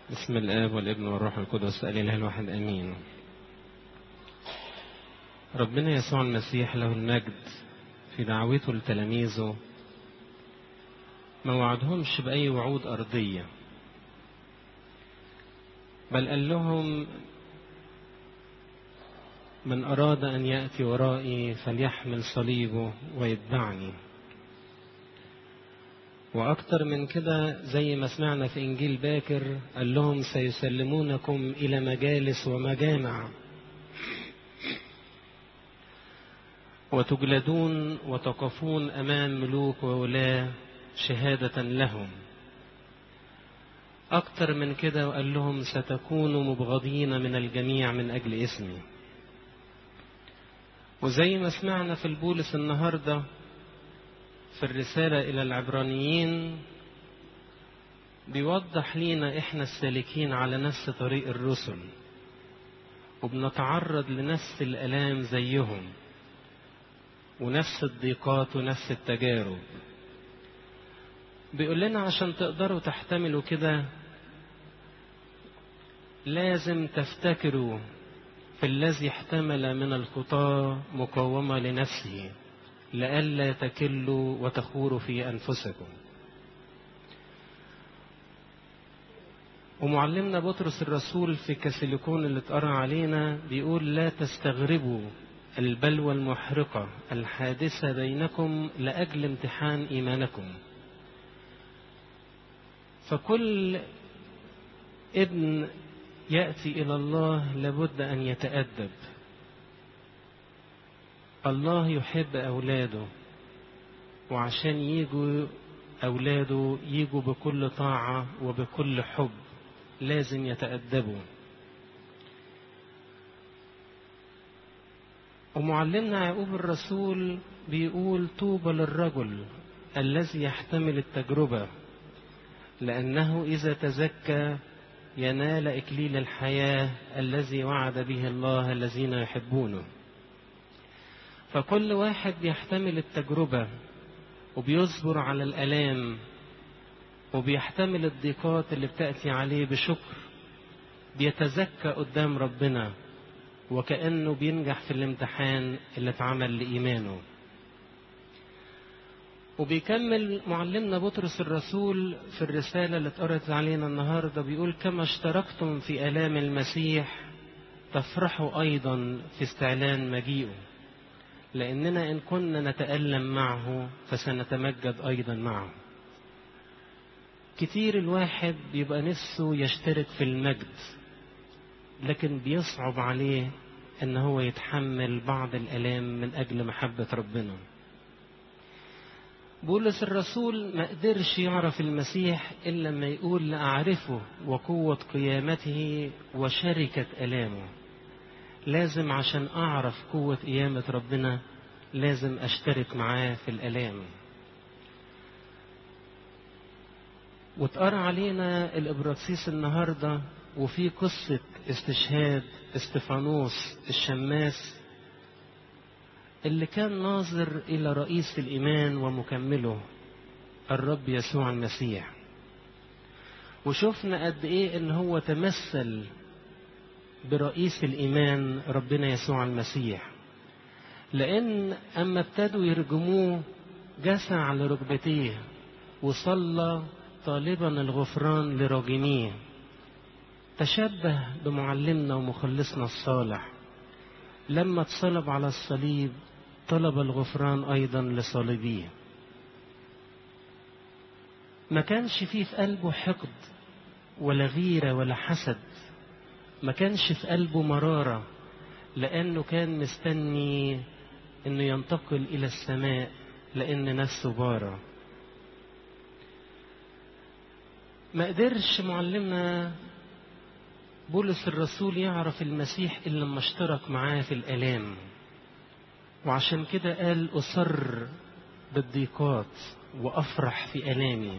بسم الآب والابن والروح القدس الإله الواحد آمين ربنا يسوع المسيح له المجد في دعوته لتلاميذه ما وعدهمش بأي وعود أرضية بل قال لهم من أراد أن يأتي ورائي فليحمل صليبه ويتبعني وأكتر من كده زي ما سمعنا في إنجيل باكر قال لهم سيسلمونكم إلى مجالس ومجامع وتجلدون وتقفون أمام ملوك وولاة شهادة لهم أكتر من كده وقال لهم ستكونوا مبغضين من الجميع من أجل اسمي وزي ما سمعنا في البولس النهارده في الرسالة إلى العبرانيين بيوضح لينا إحنا السالكين على نفس طريق الرسل وبنتعرض لنفس الآلام زيهم ونفس الضيقات ونفس التجارب بيقول لنا عشان تقدروا تحتملوا كده لازم تفتكروا في الذي احتمل من الخطاة مقاومة لنفسه لئلا تكلوا وتخوروا في أنفسكم ومعلمنا بطرس الرسول في كاسيليكون اللي اتقرا علينا بيقول لا تستغربوا البلوى المحرقة الحادثة بينكم لأجل امتحان إيمانكم فكل ابن يأتي إلى الله لابد أن يتأدب الله يحب أولاده وعشان يجوا أولاده يجوا بكل طاعة وبكل حب لازم يتأدبوا ومعلمنا يعقوب الرسول بيقول طوبى للرجل الذي يحتمل التجربة لأنه إذا تزكى ينال إكليل الحياة الذي وعد به الله الذين يحبونه فكل واحد بيحتمل التجربة وبيصبر على الآلام وبيحتمل الضيقات اللي بتأتي عليه بشكر بيتزكى قدام ربنا وكأنه بينجح في الامتحان اللي اتعمل لإيمانه وبيكمل معلمنا بطرس الرسول في الرسالة اللي اتقرت علينا النهاردة بيقول كما اشتركتم في آلام المسيح تفرحوا أيضا في استعلان مجيئه لأننا إن كنا نتألم معه فسنتمجد أيضا معه كتير الواحد بيبقى نفسه يشترك في المجد لكن بيصعب عليه ان هو يتحمل بعض الالام من اجل محبه ربنا بولس الرسول ما قدرش يعرف المسيح الا لما يقول لاعرفه وقوه قيامته وشركه الامه لازم عشان اعرف قوه قيامه ربنا لازم اشترك معاه في الالام واتقرا علينا الابراكسيس النهارده وفي قصه استشهاد استفانوس الشماس اللي كان ناظر الى رئيس الايمان ومكمله الرب يسوع المسيح وشفنا قد ايه ان هو تمثل برئيس الايمان ربنا يسوع المسيح لان اما ابتدوا يرجموه جسى على ركبتيه وصلى طالبا الغفران لراجميه تشبه بمعلمنا ومخلصنا الصالح لما اتصلب على الصليب طلب الغفران ايضا لصالبيه ما كانش فيه في قلبه حقد ولا غيره ولا حسد ما كانش في قلبه مراره لانه كان مستني انه ينتقل الى السماء لان نفسه باره ما قدرش معلمنا بولس الرسول يعرف المسيح إلا لما اشترك معاه في الآلام وعشان كده قال أصر بالضيقات وأفرح في آلامي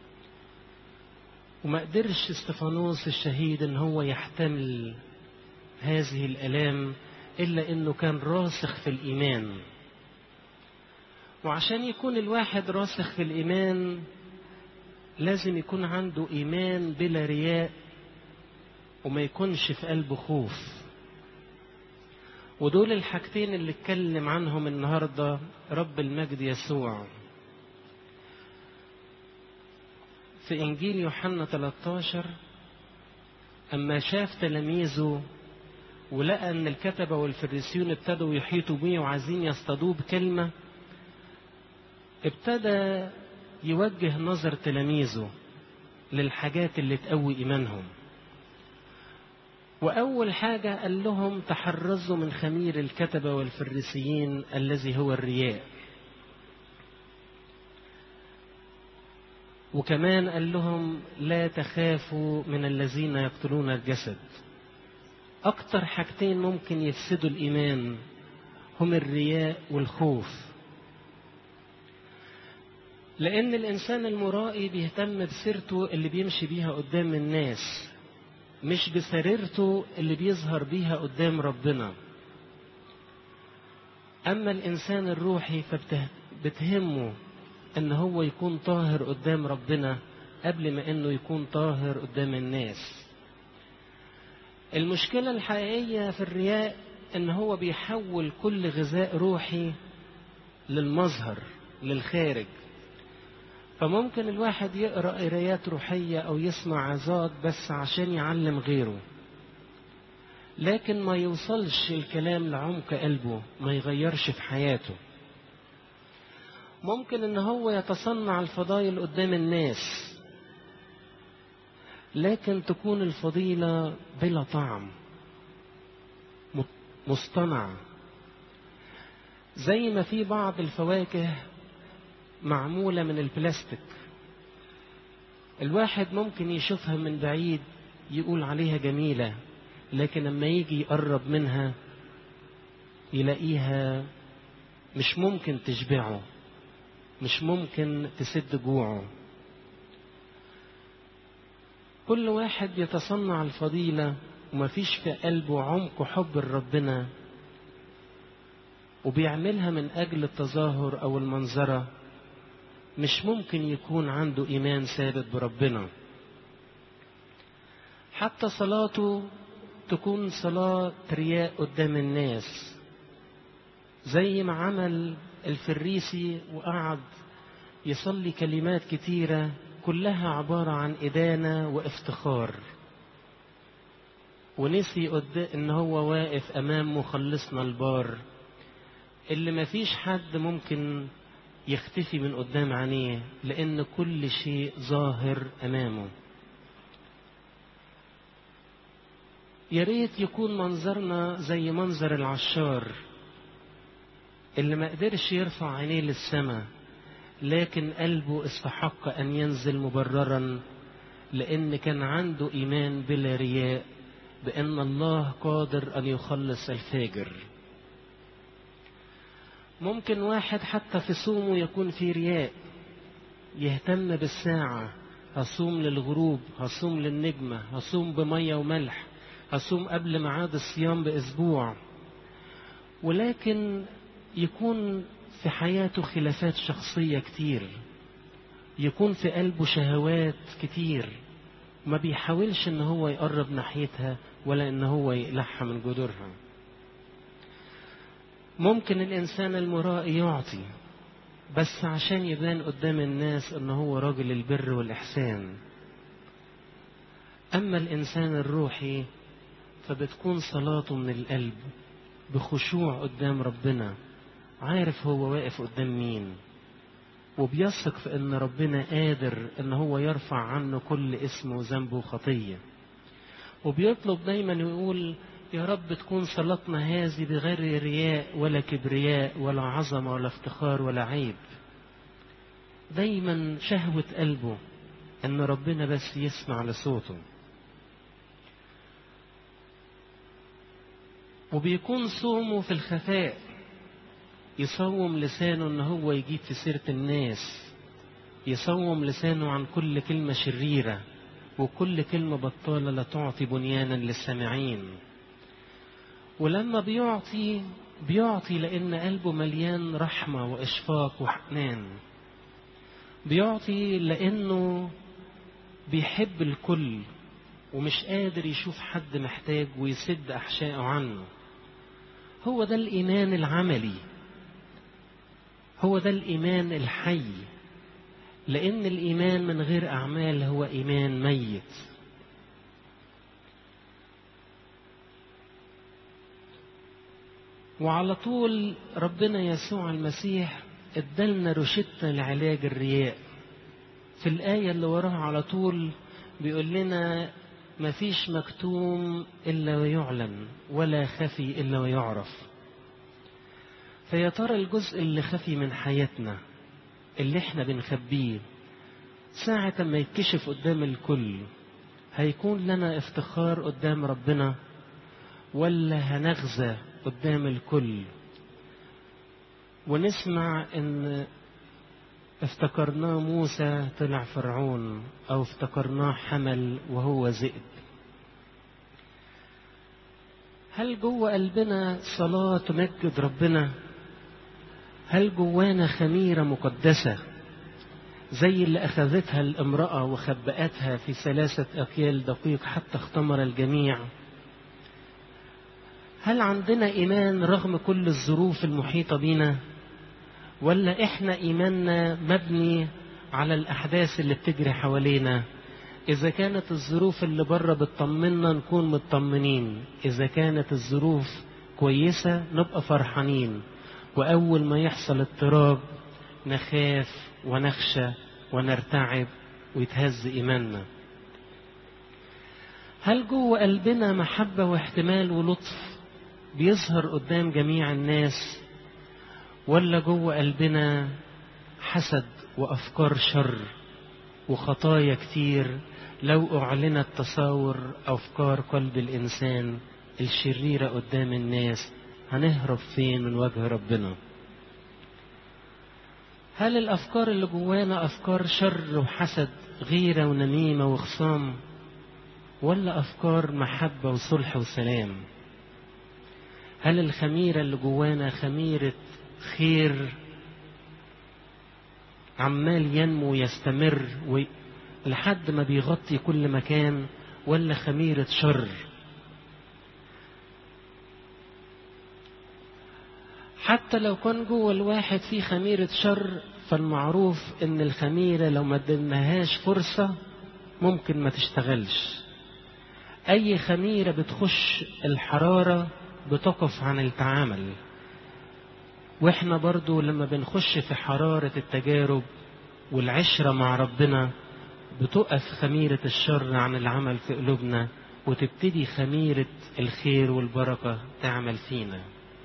وما قدرش استفانوس الشهيد ان هو يحتمل هذه الآلام إلا إنه كان راسخ في الإيمان وعشان يكون الواحد راسخ في الإيمان لازم يكون عنده إيمان بلا رياء وما يكونش في قلبه خوف ودول الحاجتين اللي اتكلم عنهم النهارده رب المجد يسوع في انجيل يوحنا 13 اما شاف تلاميذه ولقى ان الكتبه والفريسيون ابتدوا يحيطوا بيه وعايزين يصطادوه بكلمه ابتدى يوجه نظر تلاميذه للحاجات اللي تقوي ايمانهم واول حاجه قال لهم تحرزوا من خمير الكتبه والفريسيين الذي هو الرياء وكمان قال لهم لا تخافوا من الذين يقتلون الجسد اكتر حاجتين ممكن يفسدوا الايمان هم الرياء والخوف لان الانسان المرائي بيهتم بسيرته اللي بيمشي بيها قدام الناس مش بسريرته اللي بيظهر بيها قدام ربنا اما الانسان الروحي فبتهمه ان هو يكون طاهر قدام ربنا قبل ما انه يكون طاهر قدام الناس المشكلة الحقيقية في الرياء ان هو بيحول كل غذاء روحي للمظهر للخارج فممكن الواحد يقرأ قرايات روحية أو يسمع عظات بس عشان يعلم غيره لكن ما يوصلش الكلام لعمق قلبه ما يغيرش في حياته ممكن ان هو يتصنع الفضائل قدام الناس لكن تكون الفضيلة بلا طعم مصطنع زي ما في بعض الفواكه معمولة من البلاستيك الواحد ممكن يشوفها من بعيد يقول عليها جميلة لكن لما يجي يقرب منها يلاقيها مش ممكن تشبعه مش ممكن تسد جوعه كل واحد يتصنع الفضيلة ومفيش في قلبه عمق حب ربنا وبيعملها من أجل التظاهر أو المنظرة مش ممكن يكون عنده إيمان ثابت بربنا حتى صلاته تكون صلاة رياء قدام الناس زي ما عمل الفريسي وقعد يصلي كلمات كتيرة كلها عبارة عن إدانة وافتخار ونسي قد إن هو واقف أمام مخلصنا البار اللي مفيش حد ممكن يختفي من قدام عينيه لأن كل شيء ظاهر أمامه يا ريت يكون منظرنا زي منظر العشار اللي ما قدرش يرفع عينيه للسماء لكن قلبه استحق أن ينزل مبررا لأن كان عنده إيمان بلا رياء بأن الله قادر أن يخلص الفاجر ممكن واحد حتى في صومه يكون في رياء يهتم بالساعة هصوم للغروب هصوم للنجمة هصوم بمية وملح هصوم قبل ميعاد الصيام بأسبوع ولكن يكون في حياته خلافات شخصية كتير يكون في قلبه شهوات كتير ما بيحاولش ان هو يقرب ناحيتها ولا ان هو يقلعها من جذورها ممكن الانسان المرائي يعطي بس عشان يبان قدام الناس ان هو راجل البر والاحسان اما الانسان الروحي فبتكون صلاته من القلب بخشوع قدام ربنا عارف هو واقف قدام مين وبيثق في ان ربنا قادر ان هو يرفع عنه كل اسم وذنب وخطيه وبيطلب دايما يقول يا رب تكون صلاتنا هذه بغير رياء ولا كبرياء ولا عظمه ولا افتخار ولا عيب دايما شهوه قلبه ان ربنا بس يسمع لصوته وبيكون صومه في الخفاء يصوم لسانه ان هو يجيب في سيرة الناس يصوم لسانه عن كل كلمة شريرة وكل كلمة بطالة لا تعطي بنيانا للسامعين ولما بيعطي بيعطي لأن قلبه مليان رحمة وإشفاق وحنان بيعطي لأنه بيحب الكل ومش قادر يشوف حد محتاج ويسد أحشائه عنه هو ده الإيمان العملي هو ده الإيمان الحي لأن الإيمان من غير أعمال هو إيمان ميت وعلى طول ربنا يسوع المسيح ادالنا روشتة لعلاج الرياء في الآية اللي وراها على طول بيقول لنا مفيش مكتوم إلا ويعلن ولا خفي إلا ويعرف فيا ترى الجزء اللي خفي من حياتنا اللي احنا بنخبيه ساعة ما يتكشف قدام الكل هيكون لنا افتخار قدام ربنا ولا هنغزى قدام الكل ونسمع ان افتكرناه موسى طلع فرعون او افتكرناه حمل وهو ذئب هل جوه قلبنا صلاة تمجد ربنا هل جوانا خميرة مقدسة زي اللي أخذتها الامرأة وخبأتها في ثلاثة أكيال دقيق حتى اختمر الجميع هل عندنا إيمان رغم كل الظروف المحيطة بنا ولا إحنا إيماننا مبني على الأحداث اللي بتجري حوالينا إذا كانت الظروف اللي بره بتطمنا نكون مطمنين إذا كانت الظروف كويسة نبقى فرحانين وأول ما يحصل اضطراب نخاف ونخشى ونرتعب ويتهز إيماننا هل جوه قلبنا محبة واحتمال ولطف بيظهر قدام جميع الناس ولا جوه قلبنا حسد وأفكار شر وخطايا كتير لو أعلنت تصاور أفكار قلب الإنسان الشريرة قدام الناس هنهرب فين من وجه ربنا هل الأفكار اللي جوانا أفكار شر وحسد غيرة ونميمة وخصام ولا أفكار محبة وصلح وسلام هل الخميرة اللي جوانا خميرة خير عمال ينمو ويستمر لحد ما بيغطي كل مكان ولا خميرة شر حتى لو كان جوه الواحد فيه خميرة شر فالمعروف ان الخميرة لو ما اديناهاش فرصة ممكن ما تشتغلش اي خميرة بتخش الحرارة بتقف عن التعامل واحنا برضو لما بنخش في حرارة التجارب والعشرة مع ربنا بتقف خميرة الشر عن العمل في قلوبنا وتبتدي خميرة الخير والبركة تعمل فينا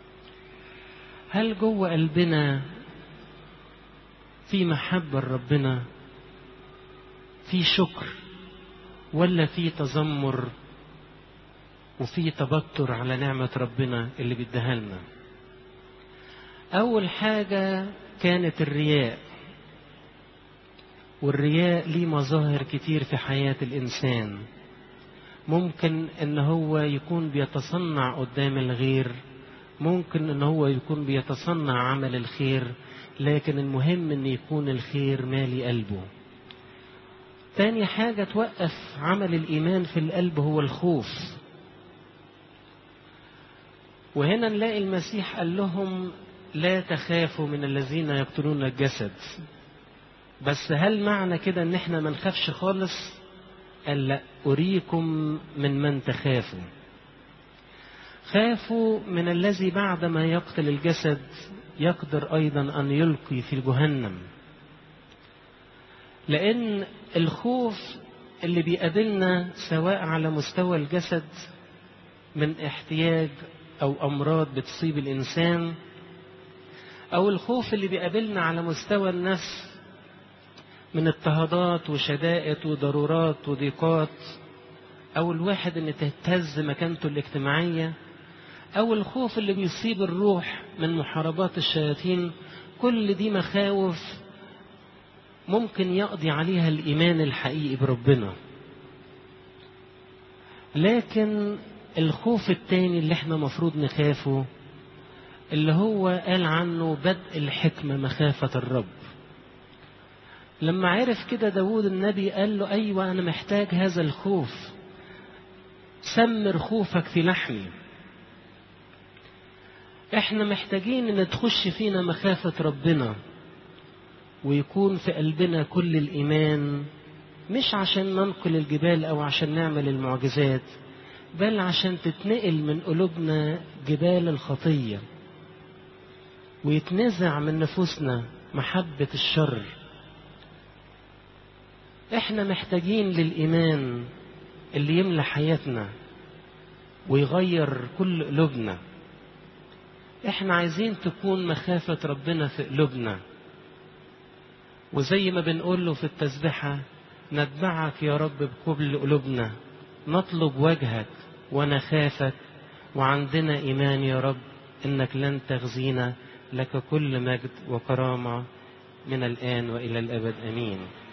هل جوه قلبنا في محبة لربنا في شكر ولا في تذمر وفي تبتر على نعمة ربنا اللي بيديها لنا أول حاجة كانت الرياء والرياء ليه مظاهر كتير في حياة الإنسان ممكن ان هو يكون بيتصنع قدام الغير ممكن ان هو يكون بيتصنع عمل الخير لكن المهم ان يكون الخير مالي قلبه تاني حاجة توقف عمل الإيمان في القلب هو الخوف وهنا نلاقي المسيح قال لهم لا تخافوا من الذين يقتلون الجسد بس هل معنى كده ان احنا ما نخافش خالص قال لا أريكم من من تخافوا خافوا من الذي بعدما يقتل الجسد يقدر أيضا أن يلقي في جهنم لأن الخوف اللي بيقابلنا سواء على مستوى الجسد من احتياج أو أمراض بتصيب الإنسان أو الخوف اللي بيقابلنا على مستوى النفس من اضطهادات وشدائد وضرورات وضيقات أو الواحد إن تهتز مكانته الاجتماعية أو الخوف اللي بيصيب الروح من محاربات الشياطين كل دي مخاوف ممكن يقضي عليها الإيمان الحقيقي بربنا لكن الخوف التاني اللي احنا مفروض نخافه اللي هو قال عنه بدء الحكمة مخافة الرب لما عرف كده داود النبي قال له أيوة أنا محتاج هذا الخوف سمر خوفك في لحمي احنا محتاجين ان تخش فينا مخافة ربنا ويكون في قلبنا كل الإيمان مش عشان ننقل الجبال أو عشان نعمل المعجزات بل عشان تتنقل من قلوبنا جبال الخطية ويتنزع من نفوسنا محبة الشر احنا محتاجين للإيمان اللي يملى حياتنا ويغير كل قلوبنا احنا عايزين تكون مخافة ربنا في قلوبنا وزي ما بنقول له في التسبحة نتبعك يا رب بكل قلوبنا نطلب وجهك ونخافك وعندنا إيمان يا رب إنك لن تخزينا لك كل مجد وكرامة من الآن وإلى الأبد أمين